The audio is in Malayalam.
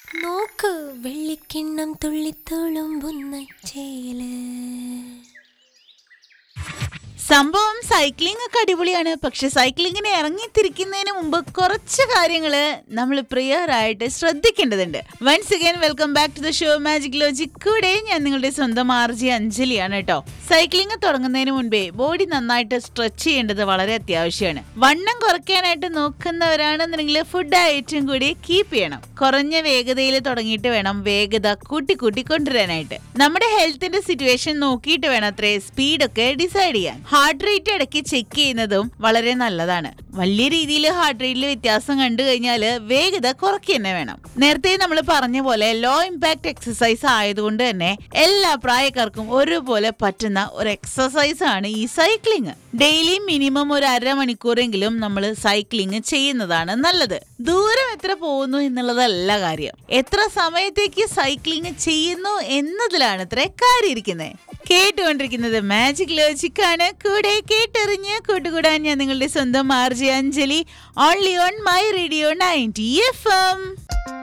നോക്ക് വെള്ളിക്കിണ്ണം തുള്ളിത്തുളുമ്പുന്ന ചേല് സംഭവം സൈക്ലിംഗ് ഒക്കെ അടിപൊളിയാണ് പക്ഷെ സൈക്ലിങ്ങിന് ഇറങ്ങിത്തിരിക്കുന്നതിന് മുമ്പ് കുറച്ച് കാര്യങ്ങള് നമ്മൾ പ്രിയറായിട്ട് ശ്രദ്ധിക്കേണ്ടതുണ്ട് once again welcome back to the show magic logic കൂടെ ഞാൻ നിങ്ങളുടെ സ്വന്തം ആർജി അഞ്ജലിയാണ് കേട്ടോ സൈക്ലിംഗ് തുടങ്ങുന്നതിന് മുൻപേ ബോഡി നന്നായിട്ട് സ്ട്രെച്ച് ചെയ്യേണ്ടത് വളരെ അത്യാവശ്യമാണ് വണ്ണം കുറയ്ക്കാനായിട്ട് നോക്കുന്നവരാണെന്നുണ്ടെങ്കിൽ ഫുഡ് ഡയറ്റും കൂടി കീപ്പ് ചെയ്യണം കുറഞ്ഞ വേഗതയിൽ തുടങ്ങിയിട്ട് വേണം വേഗത കൂട്ടി കൂട്ടി കൊണ്ടുവരാനായിട്ട് നമ്മുടെ ഹെൽത്തിന്റെ സിറ്റുവേഷൻ നോക്കിയിട്ട് വേണം അത്രേ സ്പീഡൊക്കെ ഡിസൈഡ് ചെയ്യാൻ ഹാർട്ട് റേറ്റ് ഇടയ്ക്ക് ചെക്ക് ചെയ്യുന്നതും വളരെ നല്ലതാണ് വലിയ രീതിയിൽ ഹാർട്ട് റേറ്റിൽ വ്യത്യാസം കണ്ടു കഴിഞ്ഞാൽ വേഗത കുറയ്ക്കുക തന്നെ വേണം നേരത്തെ നമ്മൾ പറഞ്ഞ പോലെ ലോ ഇമ്പാക്ട് എക്സസൈസ് ആയതുകൊണ്ട് തന്നെ എല്ലാ പ്രായക്കാർക്കും ഒരുപോലെ പറ്റുന്ന ഒരു എക്സസൈസ് ആണ് ഈ സൈക്ലിംഗ് ഡെയിലി മിനിമം ഒരു അരമണിക്കൂറെങ്കിലും നമ്മൾ സൈക്ലിംഗ് ചെയ്യുന്നതാണ് നല്ലത് ദൂരം എത്ര പോകുന്നു എന്നുള്ളതല്ല കാര്യം എത്ര സമയത്തേക്ക് സൈക്ലിംഗ് ചെയ്യുന്നു എന്നതിലാണ് ഇത്ര കാര്യം ഇരിക്കുന്നത് കേട്ടുകൊണ്ടിരിക്കുന്നത് മാജിക് ലോജിക് ആണ് കൂടെ കേട്ടെറിഞ്ഞ് കൂട്ടുകൂടാൻ ഞാൻ നിങ്ങളുടെ സ്വന്തം RJ Anjali only on my radio ninety F M